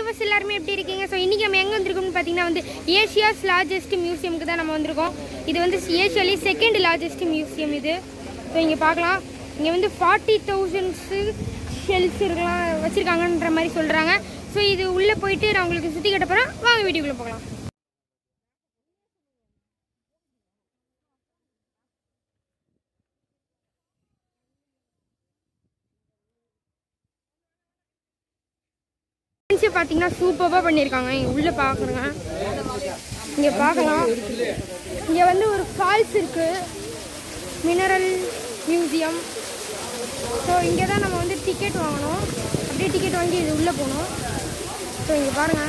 Viewers எல்லாருமே எப்படி இருக்கீங்க ஸோ இன்றைக்கி நம்ம எங்கே வந்திருக்கோம்னு பார்த்தீங்கன்னா வந்து ஏஷியாஸ் லார்ஜஸ்ட் மியூசியமுக்கு தான் நம்ம வந்திருக்கோம் இது வந்து ஏஷியாலே செகண்ட் லார்ஜஸ்ட் மியூசியம் இது ஸோ இங்கே பார்க்கலாம் இங்கே வந்து ஃபார்ட்டி தௌசண்ட்ஸு ஷெல்ஸ் இருக்கலாம் வச்சுருக்காங்கன்ற மாதிரி சொல்கிறாங்க ஸோ இது உள்ளே போயிட்டு நான் உங்களுக்கு சுற்றி கட்ட போகிறேன் வாங்க வீடியோக்குள்ளே போகலாம் ஃபென்ஸை பார்த்தீங்கன்னா சூப்பராக பண்ணியிருக்காங்க இங்கே உள்ளே பார்க்குறேங்க இங்கே பார்க்கலாம் இங்கே வந்து ஒரு ஃபால்ஸ் இருக்குது மினரல் மியூசியம் ஸோ இங்கே தான் நம்ம வந்து டிக்கெட் வாங்கணும் அப்படியே டிக்கெட் வாங்கி இது உள்ளே போகணும் ஸோ இங்கே பாருங்கள்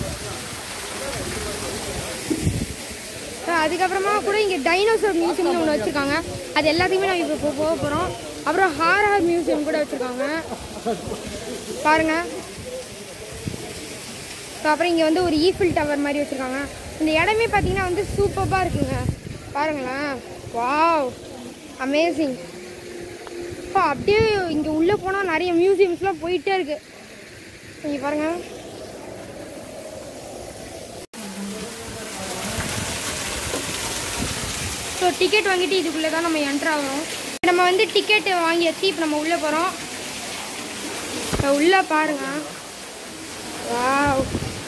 ஸோ அதுக்கப்புறமா கூட இங்கே டைனோசர் மியூசியம்னு ஒன்று வச்சுருக்காங்க அது எல்லாத்தையுமே நம்ம இப்போ போக போகிறோம் அப்புறம் ஹாரஹர் மியூசியம் கூட வச்சுருக்காங்க பாருங்கள் ஸோ அப்புறம் இங்கே வந்து ஒரு ஈஃபில் டவர் மாதிரி வச்சுருக்காங்க இந்த இடமே பார்த்தீங்கன்னா வந்து சூப்பராக இருக்குங்க பாருங்களேன் வாவ் அமேசிங் அப்பா அப்படியே இங்கே உள்ளே போனால் நிறைய மியூசியம்ஸ்லாம் போயிட்டே இருக்கு இங்கே பாருங்க ஸோ டிக்கெட் வாங்கிட்டு இதுக்குள்ளே தான் நம்ம என்ட்ரு ஆகணும் நம்ம வந்து டிக்கெட் வாங்கியாச்சு இப்போ நம்ம உள்ளே போகிறோம் உள்ளே பாருங்க வாவ்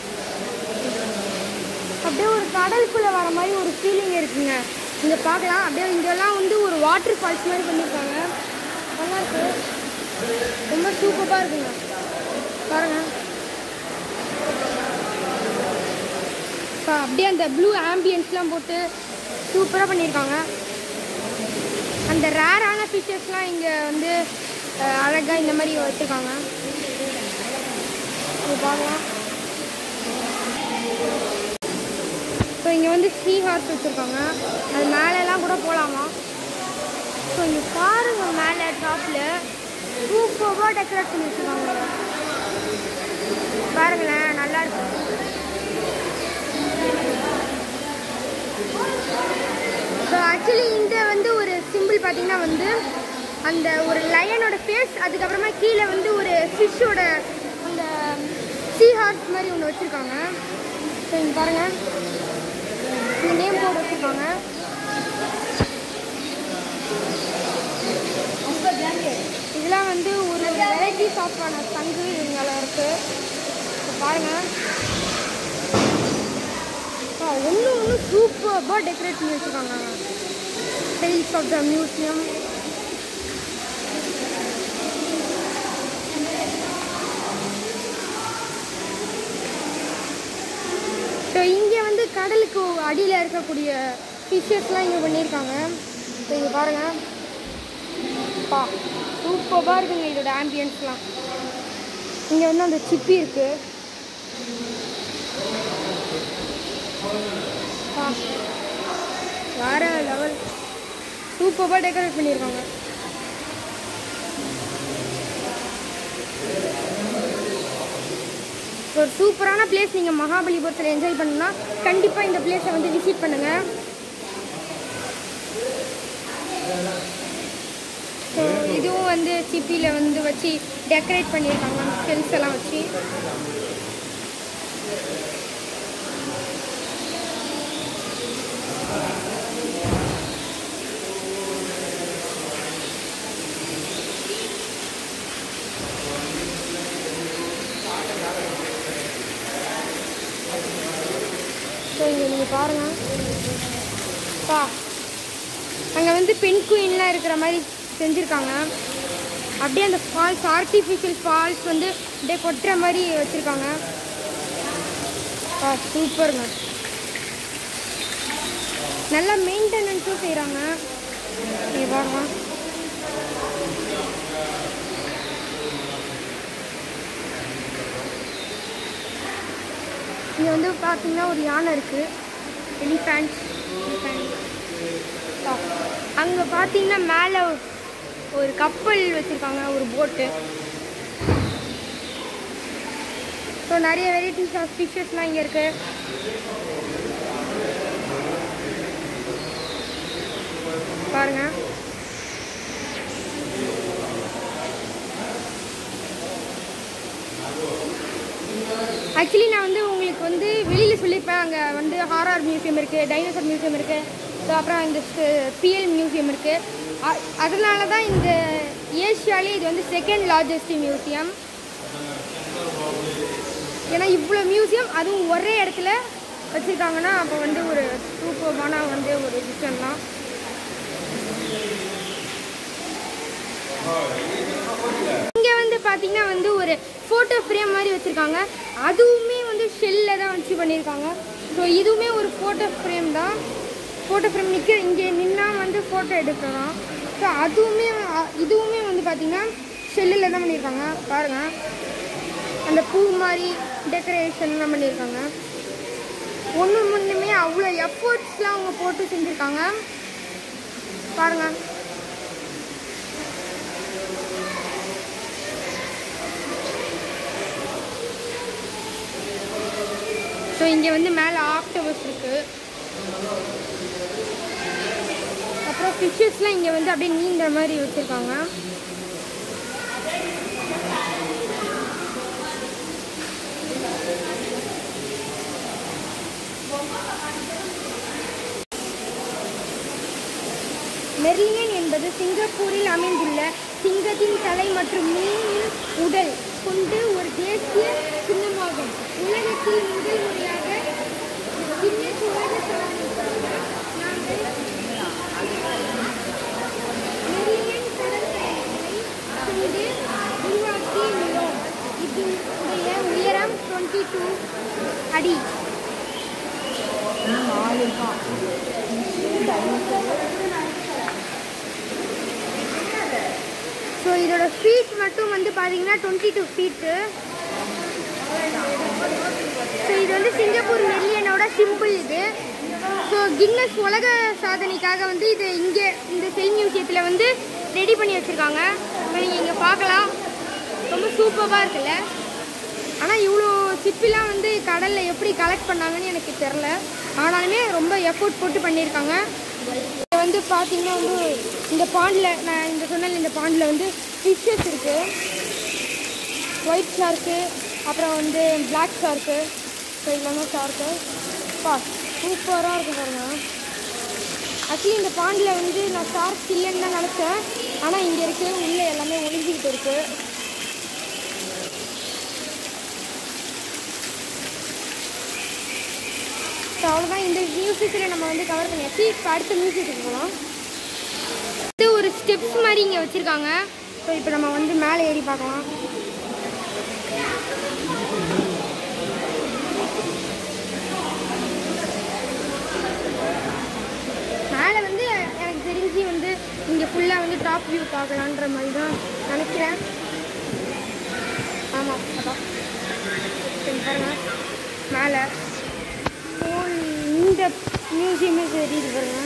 அப்படியே ஒரு கடலுக்குள்ளே வர மாதிரி ஒரு ஃபீலிங் இருக்குங்க இங்கே பார்க்கலாம் அப்படியே இங்கெல்லாம் வந்து ஒரு வாட்டர் ஃபால்ஸ் மாதிரி பண்ணியிருக்காங்க நல்லா இருக்கு ரொம்ப சூப்பராக இருக்குங்க பாருங்க இப்போ அப்படியே அந்த ப்ளூ ஆம்பியன்ஸ்லாம் போட்டு சூப்பராக பண்ணியிருக்காங்க அந்த ரேரான ஃபீச்சர்ஸ்லாம் இங்கே வந்து அழகாக இந்த மாதிரி வச்சுருக்காங்க இங்க பார்க்கலாம் ஸோ இங்கே வந்து சீ ஹார்ஸ் வச்சுருக்காங்க அது மேலெல்லாம் கூட போகலாமா ஸோ இங்கே பாருங்க மேலே டாப்பில் சூப்பராக டெக்கரேட் பண்ணி வச்சுருக்காங்க பாருங்களேன் நல்லா இருக்கு ஸோ ஆக்சுவலி இந்த வந்து ஒரு சிம்பிள் பார்த்தீங்கன்னா வந்து அந்த ஒரு லயனோட ஃபேஸ் அதுக்கப்புறமா கீழே வந்து ஒரு ஃபிஷ்ஷோட அந்த சீ ஹார்ஸ் மாதிரி ஒன்று வச்சுருக்காங்க ஸோ இங்கே பாருங்கள் இந்த நேம் போர்டு வச்சுருக்காங்க இதெல்லாம் வந்து ஒரு வெரைட்டிஸ் ஆஃபான சங்கு இவங்கெல்லாம் இருக்குது இப்போ பாருங்கள் ஒன்று ஒன்று சூப்பராக டெக்கரேட் பண்ணி வச்சுருக்காங்க tails of the museum so இங்கே வந்து கடலுக்கு அடியில் இருக்கக்கூடிய ஃபிஷ்ஷஸ்லாம் இங்கே பண்ணியிருக்காங்க ஸோ இங்கே பாருங்கள் பா சூப்பராக இருக்குங்க இதோட ஆம்பியன்ஸ்லாம் இங்கே வந்து அந்த சிப்பி இருக்குது பா வேற லெவல் சூப்பராக டெக்கரேட் பண்ணியிருக்காங்க ஒரு சூப்பரான பிளேஸ் நீங்கள் மகாபலிபுரத்தில் என்ஜாய் பண்ணணும்னா கண்டிப்பாக இந்த பிளேஸை வந்து விசிட் பண்ணுங்கள் ஸோ இதுவும் வந்து சிப்பியில் வந்து வச்சு டெக்கரேட் பண்ணியிருக்காங்க ஷெல்ஸ் எல்லாம் வச்சு ஸோ இங்கே நீங்கள் பாருங்கள் பா அங்கே வந்து பெண் குயின்லாம் இருக்கிற மாதிரி செஞ்சுருக்காங்க அப்படியே அந்த ஃபால்ஸ் ஆர்டிஃபிஷியல் ஃபால்ஸ் வந்து அப்படியே கொட்டுற மாதிரி வச்சுருக்காங்க பா சூப்பருங்க நல்லா மெயின்டெனன்ஸும் செய்கிறாங்க நீங்கள் பாருங்க இங்கே வந்து பார்த்தீங்கன்னா ஒரு யானை இருக்குது எலிஃபேண்ட் அங்கே பார்த்தீங்கன்னா மேலே ஒரு கப்பல் வச்சுருக்காங்க ஒரு போட்டு ஸோ நிறைய வெரைட்டிஸ் ஆஃப் ஃபிஷ்ஷஸ்லாம் இங்கே இருக்குது பாருங்க ஆக்சுவலி நான் வந்து உங்களுக்கு வந்து வெளியில் சொல்லியிருப்பேன் அங்கே வந்து ஹாரர் மியூசியம் இருக்குது டைனோசர் மியூசியம் இருக்குது ஸோ அப்புறம் இந்த பிஎல் மியூசியம் இருக்குது அதனால தான் இந்த ஏஷியாலே இது வந்து செகண்ட் லார்ஜஸ்ட் மியூசியம் ஏன்னா இவ்வளோ மியூசியம் அதுவும் ஒரே இடத்துல வச்சுருக்காங்கன்னா அப்போ வந்து ஒரு சூப்பர்மான வந்து ஒரு விஷயம் தான் இங்கே வந்து பார்த்தீங்கன்னா வந்து ஒரு ஃபோட்டோ ஃப்ரேம் மாதிரி வச்சுருக்காங்க அதுவுமே வந்து ஷெல்லில் தான் வச்சு பண்ணியிருக்காங்க ஸோ இதுவுமே ஒரு ஃபோட்டோ ஃப்ரேம் தான் ஃபோட்டோ ஃப்ரேம் நிற்க இங்கே நின்னா வந்து ஃபோட்டோ எடுக்கலாம் ஸோ அதுவுமே அ- இதுவுமே வந்து பார்த்தீங்கன்னா ஷெல்லில் தான் பண்ணியிருக்காங்க பாருங்கள் அந்த பூ மாதிரி டெக்கரேஷன்லாம் பண்ணியிருக்காங்க ஒன்று ஒன்றுமே அவ்வளோ எஃபர்ட்ஸ்லாம் அவங்க போட்டு செஞ்சுருக்காங்க பாருங்கள் ஸோ இங்கே வந்து மேலே ஆக்டோபஸ் இருக்குது அப்புறம் ஃபிஷ்ஷஸ்லாம் இங்கே வந்து அப்படியே நீந்துற மாதிரி வச்சுருக்காங்க மெர்லியன் என்பது சிங்கப்பூரில் அமைந்துள்ள சிங்கத்தின் தலை மற்றும் மீனின் உடல் கொண்டு ஒரு தேசிய சின்னமாகும் உலகத்தில் முதல் முறையாக கின்னஸ் உலக சாதனைக்காக நாங்கள் மெர்லியன் கடல் கலைகளை கொண்டு உருவாக்கியுள்ளோம் இதனுடைய உயரம் டுவெண்ட்டி டூ அடி ஸோ இதோட ஃபீட் மட்டும் வந்து பார்த்தீங்கன்னா டுவெண்ட்டி டூ ஃபீட்டு ஸோ இது வந்து சிங்கப்பூர் மெல்லியனோட சிம்பிள் இது ஸோ கின்னஸ் உலக சாதனைக்காக வந்து இது இங்கே இந்த செல் மியூசியத்தில் வந்து ரெடி பண்ணி வச்சுருக்காங்க இப்போ நீங்கள் இங்கே பார்க்கலாம் ரொம்ப சூப்பராக இருக்குல்ல ஆனால் இவ்வளோ சிப்பிலாம் வந்து கடலில் எப்படி கலெக்ட் பண்ணாங்கன்னு எனக்கு தெரில ஆனாலுமே ரொம்ப எஃபோர்ட் போட்டு பண்ணியிருக்காங்க இங்க வந்து பார்த்தீங்கன்னா வந்து இந்த பாண்டில் நான் இந்த சொன்னல இந்த பாண்டில் வந்து ஃபிஷ்ஷஸ் இருக்குது ஒயிட் ஷார்க்கு அப்புறம் வந்து பிளாக் ஷார்க்கு ஸோ எல்லாமே ஷார்க்கு பா சூப்பராக இருக்கு பாருங்க ஆக்சுவலி இந்த பாண்டில் வந்து நான் ஷார்க் இல்லைன்னு தான் நினச்சேன் ஆனால் இங்கே இருக்குது உள்ளே எல்லாமே ஒளிஞ்சிக்கிட்டு இருக்குது ஸோ அவ்வளோதான் இந்த மியூசியத்தில் நம்ம வந்து கவர் பண்ணியாச்சு இப்போ அடுத்த மியூசியத்துக்கு போகலாம் இது ஒரு ஸ்டெப்ஸ் மாதிரி இங்கே வச்சுருக்காங்க ஸோ இப்போ நம்ம வந்து மேலே ஏறி பார்க்கலாம் மேலே வந்து எனக்கு தெரிஞ்சு வந்து இங்கே ஃபுல்லாக வந்து டாப் வியூ பார்க்கலான்ற மாதிரி தான் நினைக்கிறேன் ஆமாம் அதான் சரி பாருங்க மேலே ஹோல் இந்த மியூசியமே தெரியுது பாருங்க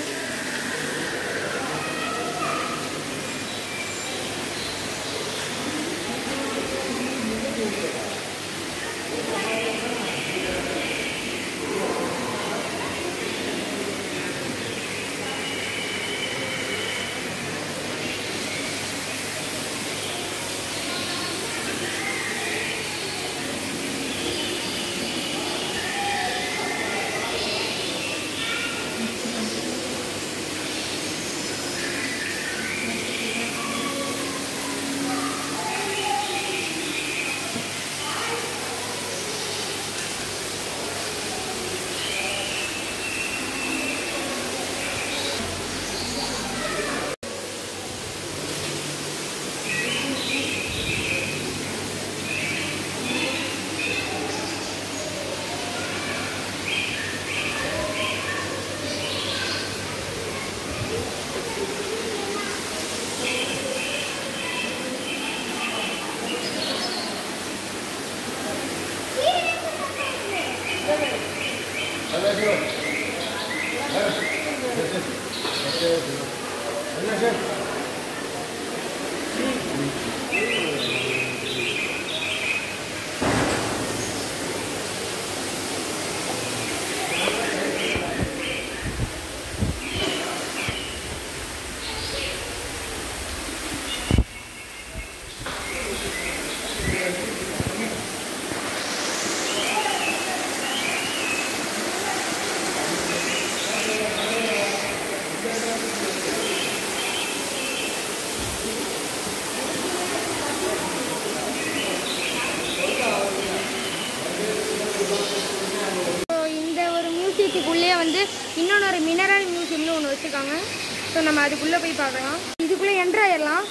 வந்து இன்னொன்று ஒரு மினரல் மியூசியம்னு ஒன்று வச்சுருக்காங்க ஸோ நம்ம அதுக்குள்ளே போய் பார்க்கலாம் இதுக்குள்ளே என்ட்ரு ஆயிடலாம்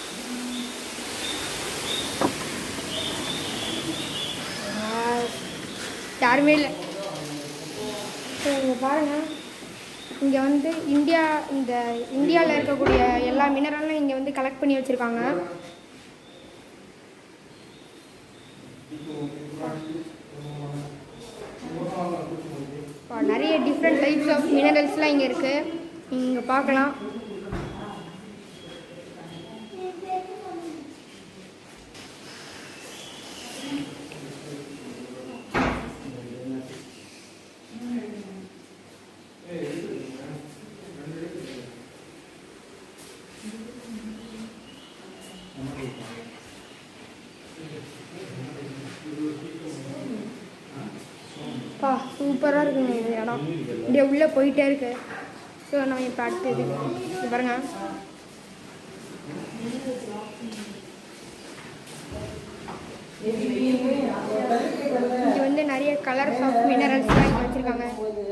யாருமே இல்லை ஸோ இங்கே பாருங்கள் இங்கே வந்து இந்தியா இந்த இந்தியாவில் இருக்கக்கூடிய எல்லா மினரலும் இங்கே வந்து கலெக்ட் பண்ணி வச்சுருக்காங்க நிறைய டிஃப்ரெண்ட் டைப்ஸ் ஆஃப் மினரல்ஸ்லாம் இங்கே இருக்குது இங்கே பார்க்கலாம் பா சூப்பராக இருக்குங்க இந்த இடம் இப்படியே உள்ளே போயிட்டே இருக்கு ஸோ நம்ம இப்போ அடுத்தது இது பாருங்க இங்கே வந்து நிறைய கலர்ஸ் ஆஃப் மினரல்ஸ்லாம் இங்கே வச்சுருக்காங்க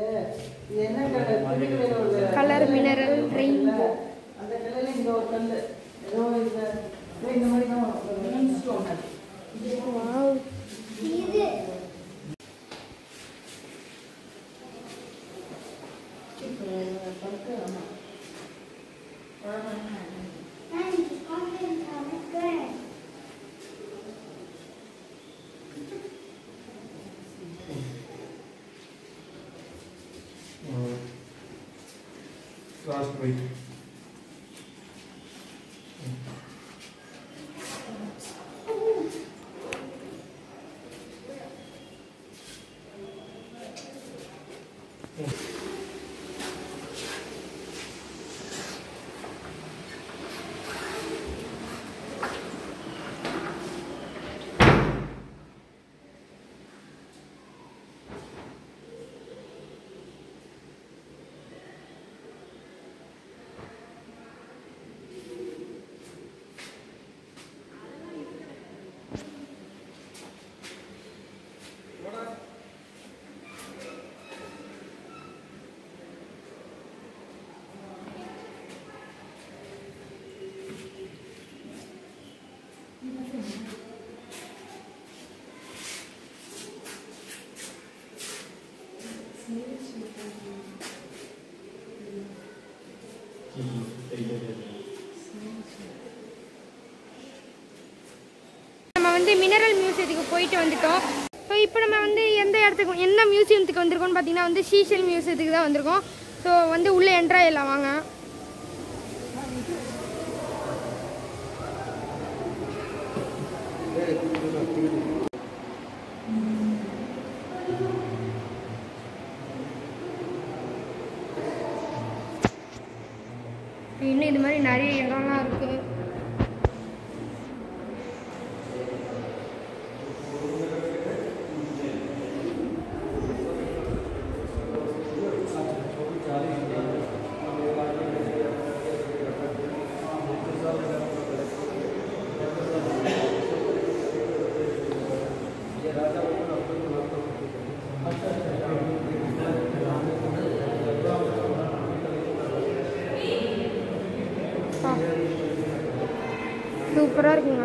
கலர் மினரல் ரெயின்போ அந்த கல்லுல இந்த ஒரு கல்லு ஏதோ இந்த ஏதோ இந்த மாதிரி தான் ஸ்டோன் வாவ் Last week. நம்ம வந்து மினரல் மியூசியத்துக்கு போயிட்டு வந்துட்டோம் ஸோ இப்போ நம்ம வந்து எந்த இடத்துக்கு என்ன மியூசியத்துக்கு வந்திருக்கோம்னு பார்த்தீங்கன்னா வந்து சீஷல் மியூசியத்துக்கு தான் வந்திருக்கோம் ஸோ வந்து உள்ளே என்ட்ரா எல்லாம் வாங்க இன்னும் இது மாதிரி நிறைய இடம்லாம் இருக்குது சூப்பராக இருக்குங்க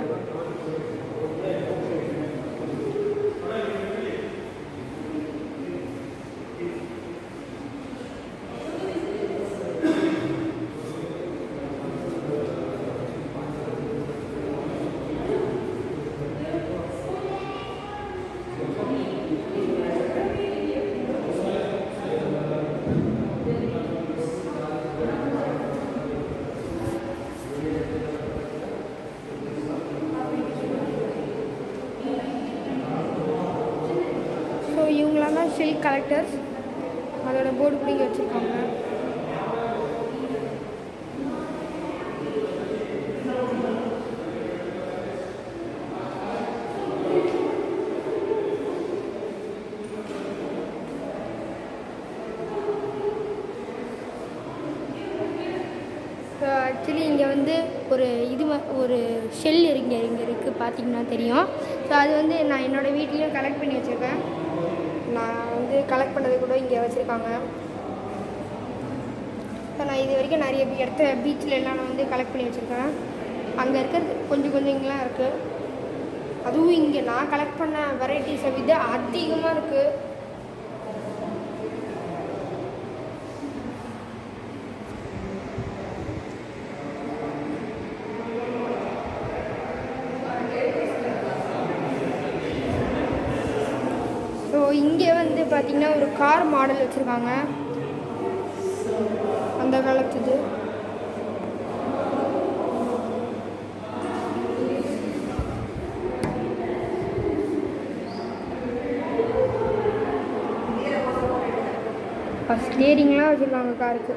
ஸோ இவங்களாம் தான் சில்க் கலெக்டர்ஸ் அதோட போர்டு பிடிங்க வச்சுருக்காங்க ஸோ ஆக்சுவலி இங்கே வந்து ஒரு இது ம- ஒரு ஷெல் இங்கே இங்கே இருக்குது பார்த்தீங்கன்னா தெரியும் ஸோ அது வந்து நான் என்னோடய வீட்லேயும் கலெக்ட் பண்ணி வச்சுருக்கேன் நான் வந்து கலெக்ட் பண்ணது கூட இங்கே வச்சுருக்காங்க ஸோ நான் இது வரைக்கும் நிறைய பி- இடத்த பீச்சில் எல்லாம் நான் வந்து கலெக்ட் பண்ணி வச்சுருக்கேன் அங்கே இருக்கிறது கொஞ்சம் கொஞ்சம் இங்கெல்லாம் இருக்குது அதுவும் இங்கே நான் கலெக்ட் பண்ண வெரைட்டிஸை விட அதிகமாக இருக்குது ஸோ இங்கே வந்து பார்த்தீங்கன்னா ஒரு கார் மாடல் வச்சுருக்காங்க அந்த காலத்துது ஸ்டேரிங்லாம் வச்சுருக்காங்க காருக்கு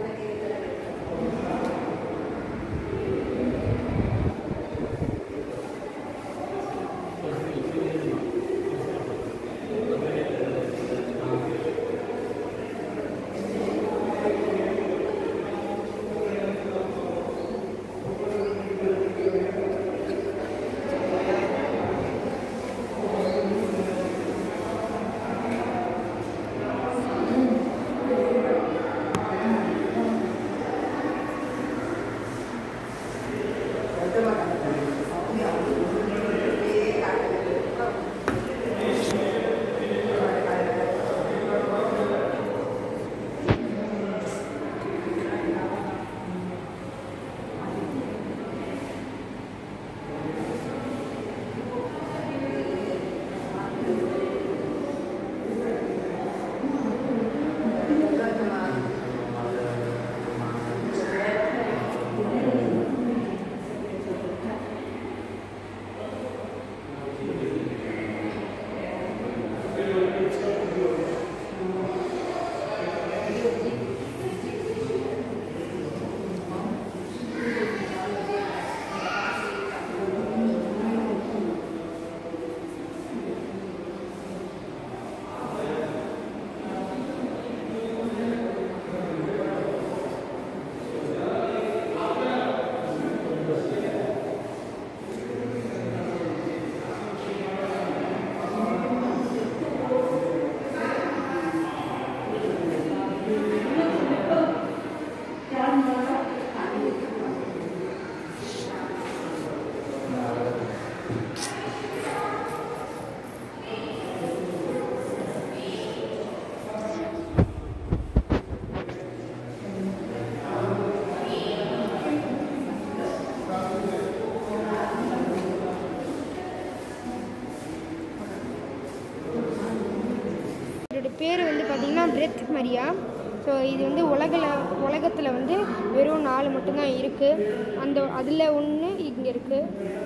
இதோட பேர் வந்து பார்த்திங்கன்னா பிரெத் மரியா ஸோ இது வந்து உலகில் உலகத்தில் வந்து வெறும் நாலு மட்டும்தான் இருக்குது அந்த அதில் ஒன்று இங்கே இருக்குது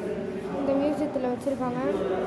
இந்த மியூசியத்தில் வச்சுருக்காங்க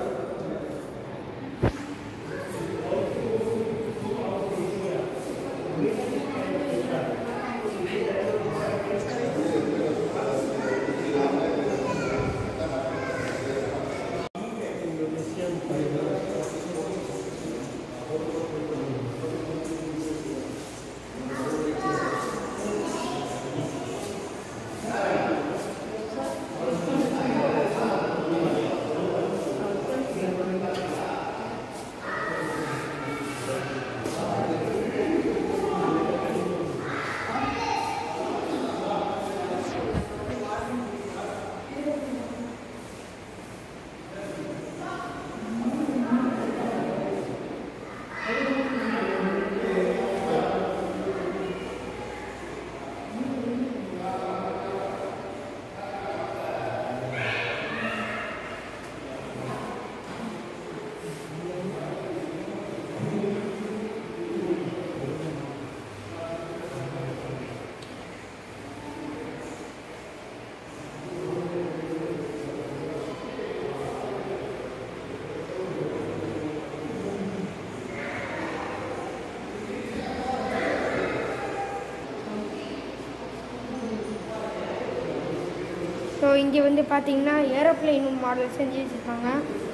ஸோ இங்கே வந்து பார்த்தீங்கன்னா ஏரோப்ளேன் மாடல் செஞ்சு வச்சுருக்காங்க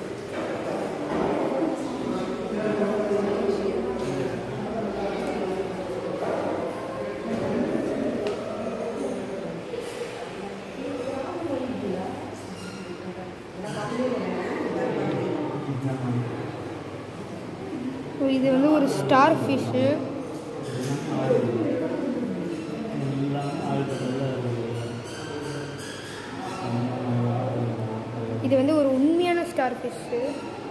ஸோ இது வந்து ஒரு starfish starfish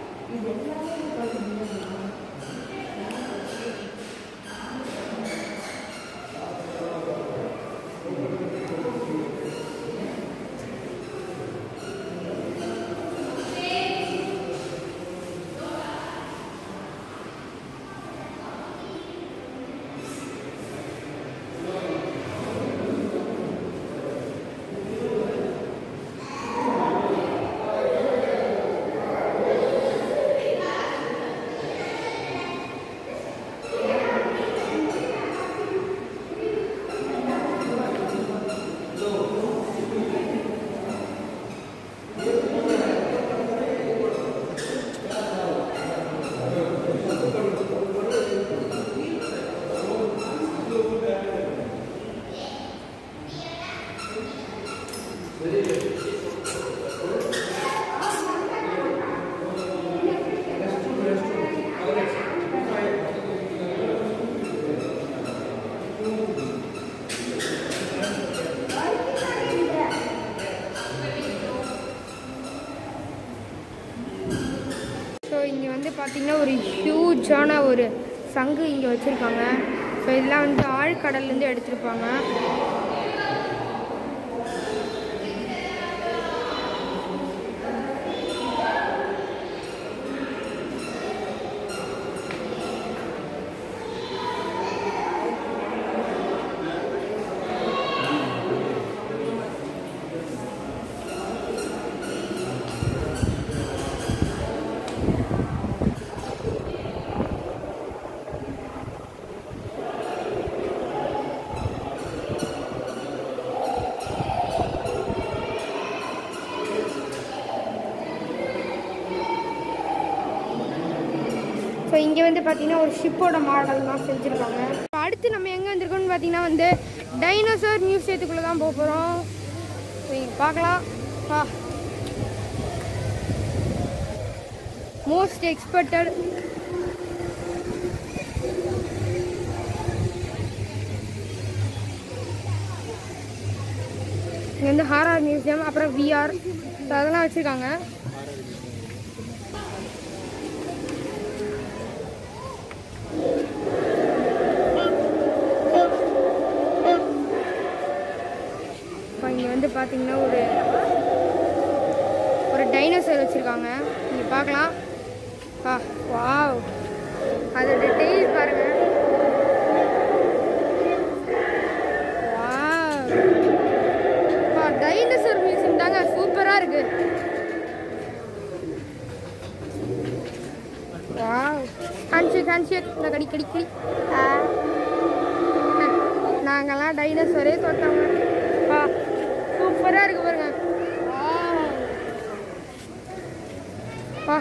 so இங்கே வந்து பார்த்தீங்கன்னா ஒரு ஹியூஜான ஒரு சங்கு இங்கே வச்சுருக்காங்க ஸோ இதெல்லாம் வந்து ஆழ்கடல்லேருந்து எடுத்திருப்பாங்க ஸோ இங்கே வந்து பார்த்தீங்கன்னா ஒரு ஷிப்போட மாடல்லாம் செஞ்சுருக்காங்க இப்போ அடுத்து நம்ம எங்கே வந்திருக்கோம்னு பார்த்தீங்கன்னா வந்து டைனோசர் மியூசியத்துக்குள்ளே தான் போக போகிறோம் நீங்கள் பார்க்கலாம் வா மோஸ்ட் எக்ஸ்பெக்டட் இங்கே வந்து ஹாரர் மியூசியம் அப்புறம் விஆர் அதெல்லாம் வச்சுருக்காங்க இப்போ இங்கே வந்து பார்த்தீங்கன்னா ஒரு ஒரு டைனோசர் வச்சுருக்காங்க நீங்கள் பார்க்கலாம் ஆ வாவ் அதோட டெய்ல் பாருங்க வாவ் டைனோசர் மியூசியம் தாங்க சூப்பராக இருக்கு வாவ் ஹான்ஷேக் ஹான்ஷேக் இந்த கடி கடி கடி ஆ நாங்கெல்லாம் டைனோசரே தொட்டோங்க வா சூப்பராக இருக்கு பாருங்க வாவ். வா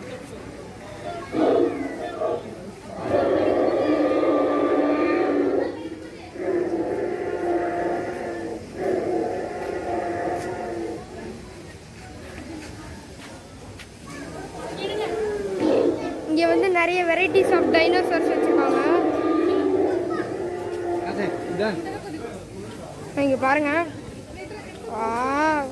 இங்கே வந்து நிறைய வெரைட்டிஸ் ஆஃப் டைனோசர்ஸ் வச்சுருக்காங்க இங்கே பாருங்க வாவ்.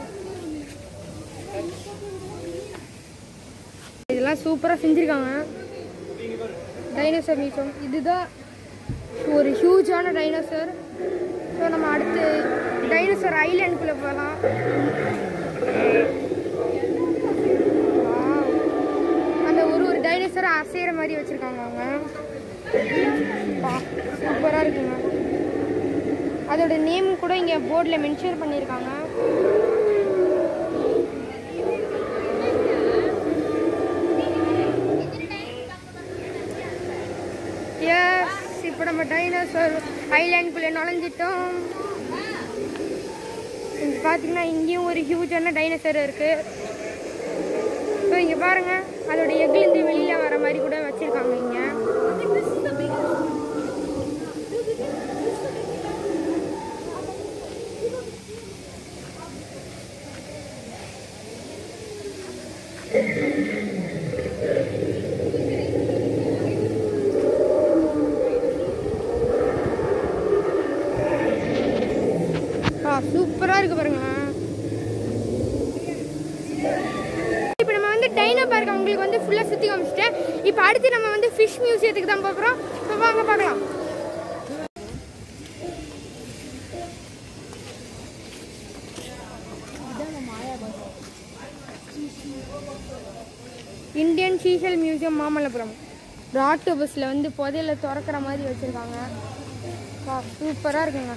இதெல்லாம் சூப்பராக செஞ்சுருக்காங்க டைனோசர் மியூசியம் இதுதான் ஒரு ஹியூஜான டைனோசர் ஸோ நம்ம அடுத்து டைனோசர் ஐலாண்டுக்குள்ளே போகலாம் வாவ். அந்த ஒரு ஒரு டைனோசரை அசைகிற மாதிரி வச்சுருக்காங்க அவங்க சூப்பராக இருக்குங்க அதோட நேம் கூட இங்கே போர்டில் மென்ஷன் பண்ணியிருக்காங்க எஸ் இப்போ நம்ம டைனோசர் ஐலாண்டுக்குள்ளே நுழைஞ்சிட்டோம் இங்க பார்த்தீங்கன்னா இங்கேயும் ஒரு ஹியூஜான டைனோசர் இருக்குது ஸோ இங்கே பாருங்க அதோட எக்லேருந்து வெளியில் வர மாதிரி கூட வச்சுருக்காங்க இங்கே ஆ சூப்பராக இருக்கு பாருங்க இப்போ நம்ம வந்து டைனோ உங்களுக்கு வந்து ஃபுல்லாக சுற்றி காமிச்சிட்டேன் இப்போ அடுத்து நம்ம வந்து ஃபிஷ் மியூசியத்துக்கு தான் பார்க்குறோம் இப்போ வாங்க பார்க்கலாம் இந்தியன் சீசல் மியூசியம் மாமல்லபுரம் ஒரு ஆக்டோபஸில் வந்து புதையில திறக்கிற மாதிரி வச்சுருக்காங்க வா சூப்பராக இருக்குங்க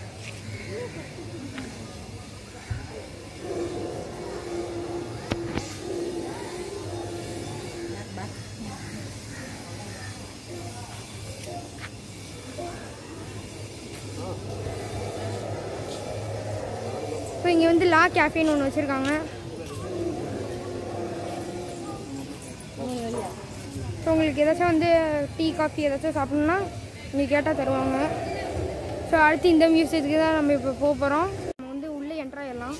இப்போ இங்கே வந்து லா கேஃபேன்னு ஒன்று வச்சுருக்காங்க ஸோ உங்களுக்கு ஏதாச்சும் வந்து டீ காஃபி ஏதாச்சும் சாப்பிட்ணுன்னா நீங்கள் கேட்டால் தருவாங்க ஸோ அடுத்து இந்த மியூசியத்துக்கு தான் நம்ம இப்போ போக போகிறோம் நம்ம வந்து உள்ளே என்ட்ராயிடலாம்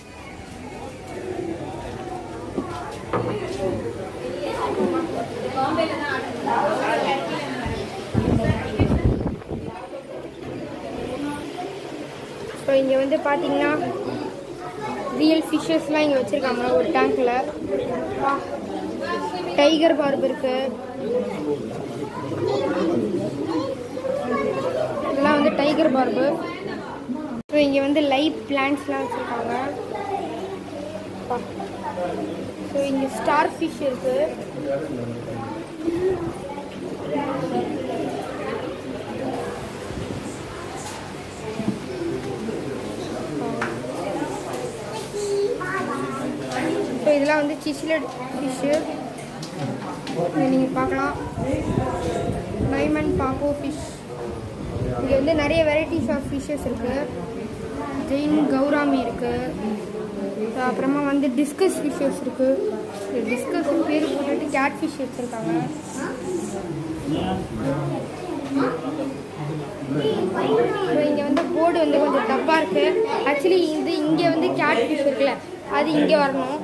ஸோ இங்கே வந்து பார்த்தீங்கன்னா ரியல் ஃபிஷ்ஷஸ்லாம் இங்கே வச்சுருக்காங்க ஒரு டேங்க்கில் டைகர் பார்ப் இருக்கு இதெல்லாம் வந்து டைகர் பார்பு ஸோ இங்கே வந்து லைவ் பிளான்ட்ஸ்லாம் வச்சுருக்காங்க ஸோ இங்கே ஸ்டார் ஃபிஷ் இருக்கு ஸோ இதெல்லாம் வந்து சிஸ்லட் ஃபிஷ்ஷு இங்கே நீங்கள் பார்க்கலாம் டைமண்ட் பாப்போ ஃபிஷ் இங்கே வந்து நிறைய வெரைட்டிஸ் ஆஃப் ஃபிஷ்ஷஸ் இருக்குது ஜெயின் கௌராமி இருக்குது அப்புறமா வந்து டிஸ்கஸ் ஃபிஷ்ஷஸ் இருக்குது டிஸ்கஸ் பேர் போட்டுட்டு கேட் ஃபிஷ் வச்சுருக்காங்க ஸோ இங்கே வந்து போர்டு வந்து கொஞ்சம் தப்பாக இருக்குது ஆக்சுவலி இது இங்கே வந்து கேட் ஃபிஷ் இருக்குல்ல அது இங்கே வரணும்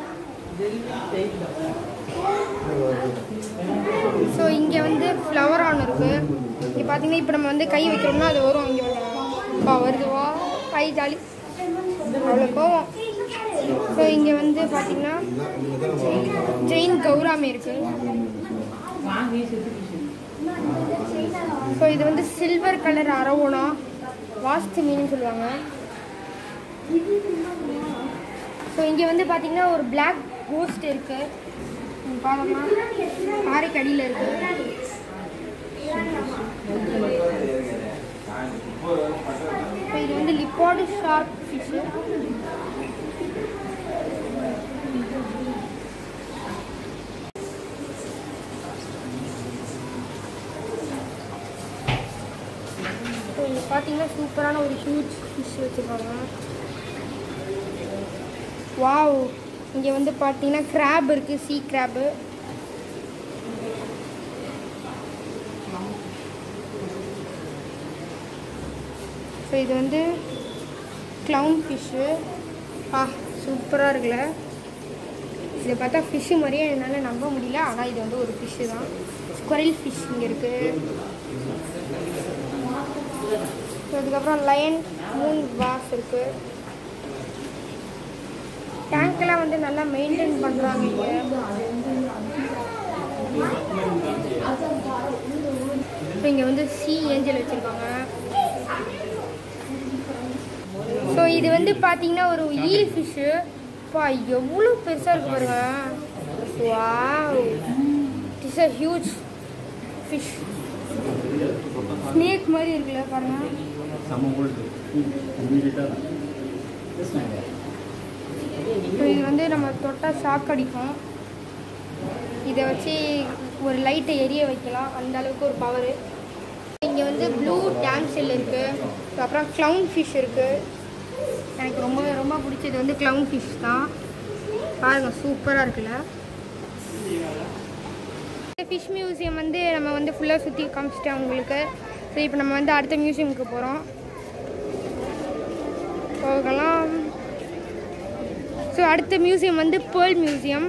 ஸோ இங்கே வந்து ஃப்ளவர் ஆன் இருக்குது இங்கே பார்த்தீங்கன்னா இப்போ நம்ம வந்து கை வைக்கிறோம்னா அது வரும் இங்கே வா வருதுவா கை ஜாலி அவ்வளோ கோவம் ஸோ இங்கே வந்து பார்த்தீங்கன்னா ஜெயின் கௌராமி இருக்குது ஸோ இது வந்து சில்வர் கலர் அரவோனா வாஸ்து மீன் சொல்லுவாங்க ஸோ இங்கே வந்து பார்த்தீங்கன்னா ஒரு பிளாக் கோஸ்ட் இருக்கு இங்க பார்த்தோம்னா பாறைக்கு அடியில் இருக்கு இப்போ இது வந்து லிப்பாடு ஷார்க் ஃபிஷ்ஷு ஸோ இங்கே பார்த்தீங்கன்னா சூப்பரான ஒரு ஹியூஜ் ஃபிஷ் வச்சுருக்காங்க வாவ் இங்கே வந்து பார்த்தீங்கன்னா கிராப் இருக்குது சீ கிராப்பு ஸோ இது வந்து க்ளவுன் ஃபிஷ்ஷு ஆ சூப்பராக இருக்குல்ல இதை பார்த்தா ஃபிஷ்ஷு மாதிரியே என்னால் நம்ப முடியல ஆனால் இது வந்து ஒரு ஃபிஷ்ஷு தான் ஸ்குவரல் ஃபிஷ் இங்கே இருக்குது ஸோ அதுக்கப்புறம் லயன் மூன் வாஸ் இருக்குது டேங்க்லாம் வந்து நல்லா மெயின்டைன் பண்ணுறாங்க இங்கே ஸோ இங்கே வந்து சி ஏஞ்சல் வச்சுருக்காங்க ஸோ இது வந்து பார்த்தீங்கன்னா ஒரு ஈல் ஃபிஷ்ஷு பா எவ்வளோ பெருசாக இருக்கு பாருங்க wow it's a huge fish snake மாதிரி இருக்குல்ல பாருங்க Sama old. Immediate. Yes, ma'am. So இது வந்து நம்ம தொட்டால் ஷாக் அடிக்கும் இதை வச்சு ஒரு லைட்டை எரிய வைக்கலாம் அந்த அளவுக்கு ஒரு பவரு இங்கே வந்து ப்ளூ டேம் ஷெல் இருக்குது அப்புறம் க்ளவுன் ஃபிஷ் இருக்குது எனக்கு ரொம்ப ரொம்ப பிடிச்சது வந்து க்ளவுன் ஃபிஷ் தான் பாருங்கள் சூப்பராக இருக்குல்ல ஃபிஷ் மியூசியம் வந்து நம்ம வந்து ஃபுல்லாக சுற்றி காமிச்சிட்டேன் உங்களுக்கு ஸோ இப்போ நம்ம வந்து அடுத்த மியூசியமுக்கு போகிறோம் போகலாம் ஸோ அடுத்த மியூசியம் வந்து பேர்ல் மியூசியம்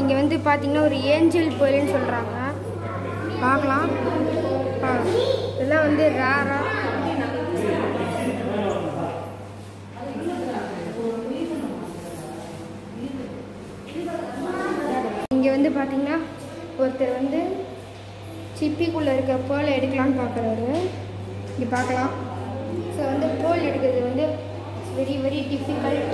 இங்கே வந்து பார்த்தீங்கன்னா ஒரு ஏஞ்சல் பேர்ல்னு சொல்கிறாங்க பார்க்கலாம் ஆ, இதெல்லாம் வந்து ரேராக இங்கே வந்து பார்த்தீங்கன்னா ஒருத்தர் வந்து சிப்பிக்குள்ளே இருக்க பேர்ல் எடுக்கலான்னு பார்க்குறாரு இங்கே பார்க்கலாம் ஸோ வந்து பேர்ல் எடுக்கிறது வந்து வெரி வெரி டிஃபிகல்ட்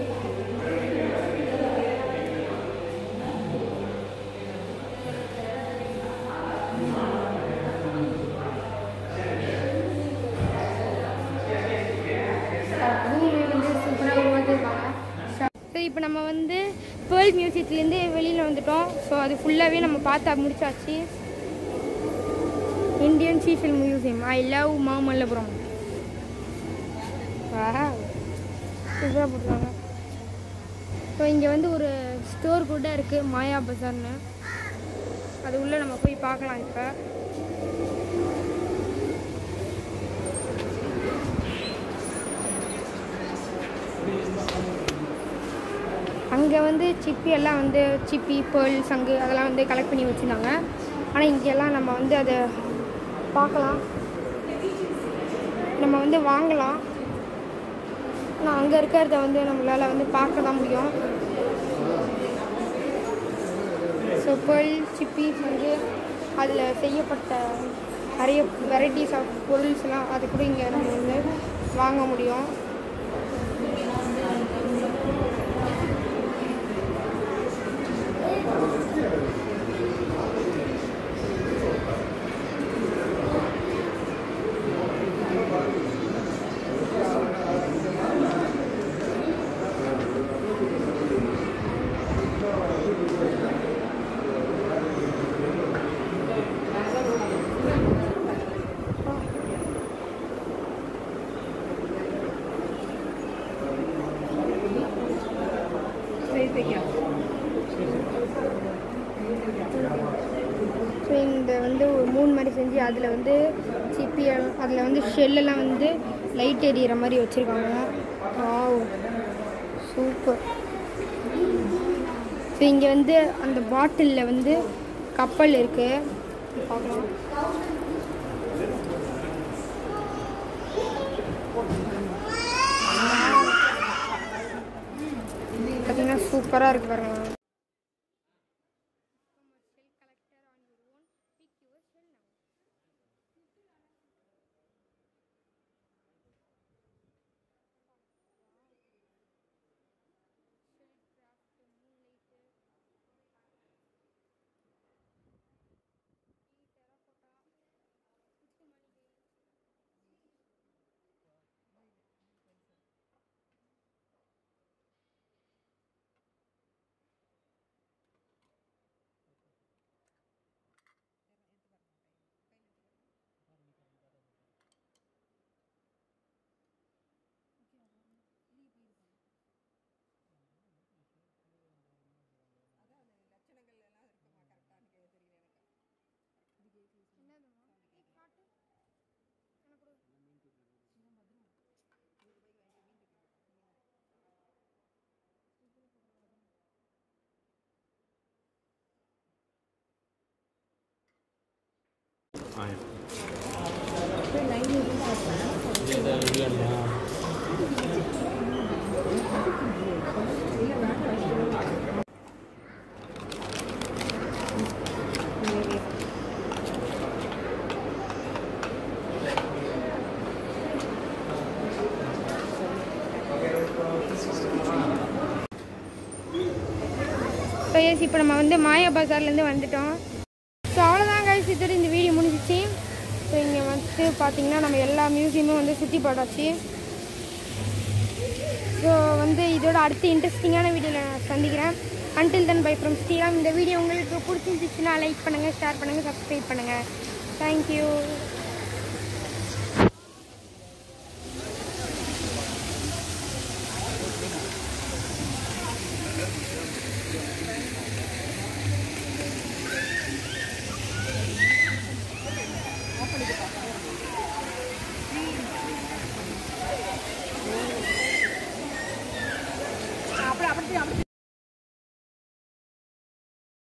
ரூமே வந்து சூப்பராக உருவாக்கியிருக்காங்க ஸோ இப்போ நம்ம வந்து பேர்ல் மியூசியத்துலேருந்து வெளியில் வந்துட்டோம் ஸோ அது ஃபுல்லாகவே நம்ம பார்த்து முடிச்சாச்சு இந்தியன் சீஃபில் மியூசியம் ஐ லவ் மாமல்லபுரம் சூப்பராக போட்டுருக்காங்க ஸோ இங்கே வந்து ஒரு ஸ்டோர் கூட இருக்குது மாயா பஜார்னு அது உள்ளே நம்ம போய் பார்க்கலாம் இப்போ அங்கே வந்து சிப்பி எல்லாம் வந்து சிப்பி பேர்ல் சங்கு அதெல்லாம் வந்து கலெக்ட் பண்ணி வச்சுருந்தாங்க ஆனால் இங்கெல்லாம் நம்ம வந்து அதை பார்க்கலாம் நம்ம வந்து வாங்கலாம் ஆனால் அங்கே இருக்கிறத வந்து நம்மளால் வந்து பார்க்க தான் முடியும் ஸோ பேர்ல் சிப்பி வந்து அதில் செய்யப்பட்ட நிறைய வெரைட்டிஸ் ஆஃப் பொருள்ஸ்லாம் அது கூட இங்கே நம்ம வந்து வாங்க முடியும் ஸோ இந்த வந்து ஒரு மூணு மாதிரி செஞ்சு அதில் வந்து சிப்பி அதில் வந்து ஷெல்லெல்லாம் வந்து லைட் எரியிற மாதிரி வச்சுருக்காங்க வாவ் சூப்பர் ஸோ இங்கே வந்து அந்த பாட்டிலில் வந்து கப்பல் இருக்குது பார்க்கலாம் பார்த்தீங்கன்னா சூப்பராக இருக்குது பாருங்க ஸோ எஸ் இப்போ நம்ம வந்து மாயா பஜார்லேருந்து வந்துட்டோம் ஸோ அவ்வளோதான் கைஸ் இதோட இந்த வீடியோ முடிஞ்சிச்சு ஸோ இங்கே வந்து பார்த்தீங்கன்னா நம்ம எல்லா மியூசியமும் வந்து சுற்றி போட்டாச்சு ஸோ வந்து இதோட அடுத்த இன்ட்ரெஸ்டிங்கான வீடியோவில் நான் சந்திக்கிறேன் until then bye from Sriram இந்த வீடியோ உங்களுக்கு பிடிச்சிருந்துச்சுன்னா லைக் பண்ணுங்கள் ஷேர் பண்ணுங்கள் சப்ஸ்கிரைப் பண்ணுங்கள் தேங்க்யூ அப்படி அப்படி அப்படி